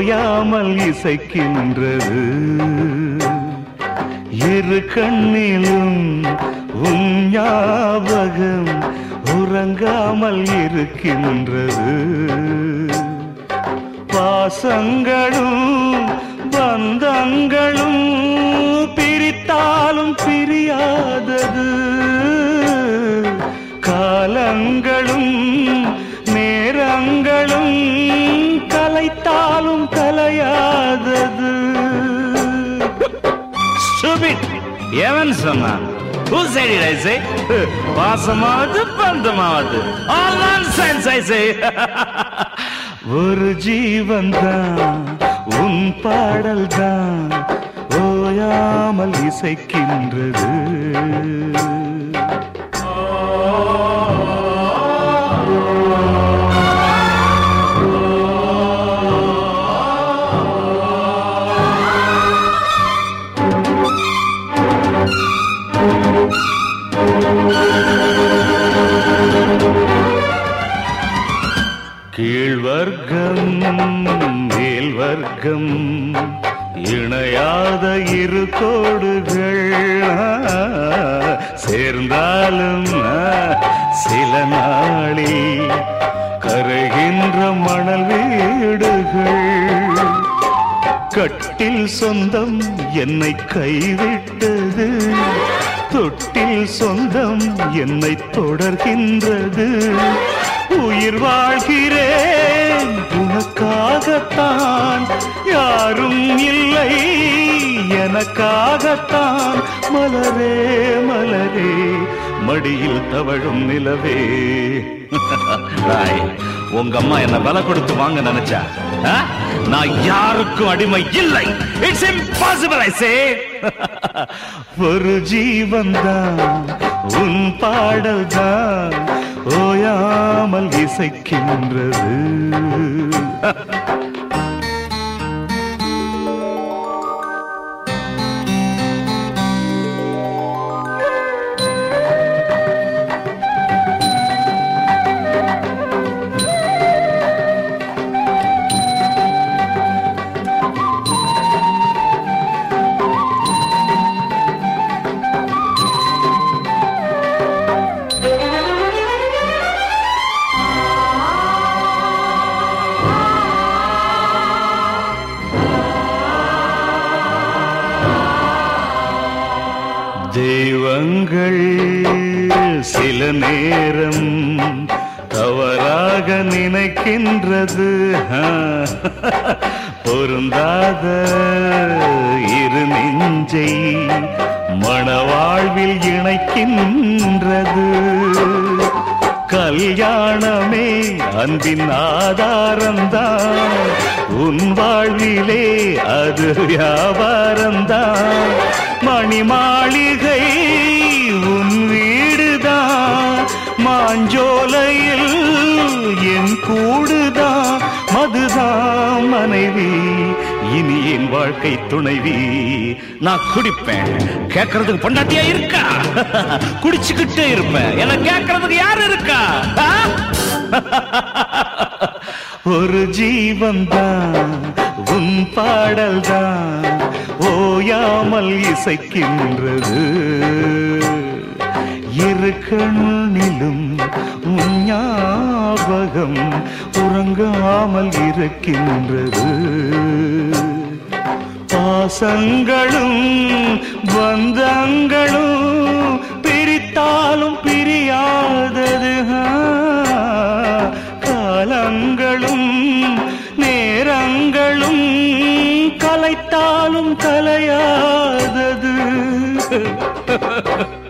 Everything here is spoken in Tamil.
ஓயாமல் இசைக்கின்றது இரு கண்ணிலும் உன் ஞாபகம் உறங்காமல் இருக்கின்றது பாசங்களும் பந்தங்களும் பிரித்தாலும் பிரியாதது காலங்களும் நேரங்களும் கலைத்தாலும் கலையாதது Stupid! எவன் சொன்னான் Who said it, I say? பாசமாவது பந்தமாவது All nonsense, I say! ஒரு ஜீவன் தான் உன் பாடல் தான் ஓயாமல் இசைக்கின்றது கீழ்வர்க்கம் மேல் வர்க்கம் இணையாத இரு கோடுகள் சேர்ந்தாலும் சில நாளில் கரைகின்ற மணல் வீடுகள் கட்டில் சொந்தம் என்னை கைவிட்டது தொட்டில் சொந்தம் என்னை தொடர்கின்றது உயிர் வாழ்கிறேன் உனக்காகத்தான் யாரும் இல்லை எனக்காகத்தான் மலரே மலரே மடியில் தவழும் நிலவே ராய் உங்க அம்மா என்ன விலை கொடுத்து வாங்க நினைச்சா ஆ? நான் யாருக்கும் அடிமை இல்லை இட்ஸ் இம்பாசிபிள் ஐ சே ஒரு ஜீவன் தான் உன் பாடல் தான் ஓயாமல் இசைக்கின்றது தெய்வங்கள் சில நேரம் தவறாக நினைக்கின்றது ஆ. பொருந்தாத இரு நெஞ்சை மணவாழ்வில் இணைக்கின்றது கல்யாணமே அன்பின் ஆதாரம்தான் உன் வாழ்விலே அது வியாபாரம்தான் மணி மாளிகை உன் வீடுதான் மாஞ்சோலையில் என் கூடுதான் மதுதான் மனைவி இனி என் வாழ்க்கை துணைவி நான் குடிப்பேன் கேட்கறதுக்கு பொண்டாட்டியா இருக்கா குடிச்சுக்கிட்டே இருப்பேன் என்ன கேட்கறதுக்கு யாரு இருக்கா ஆ? ஒரு ஜீவன் தான் உன் பாடல் தான் ஓயாமல் இசைக்கின்றது இரு கண்ணிலும் உன் ஞாபகம் உறங்காமல் இருக்கின்றது பாசங்களும் பந்தங்களும் பிரித்தாலும் பிரியாதது ஆ. காலங்களும் நேரங்களும் கலைத்தாலும் கலையாதது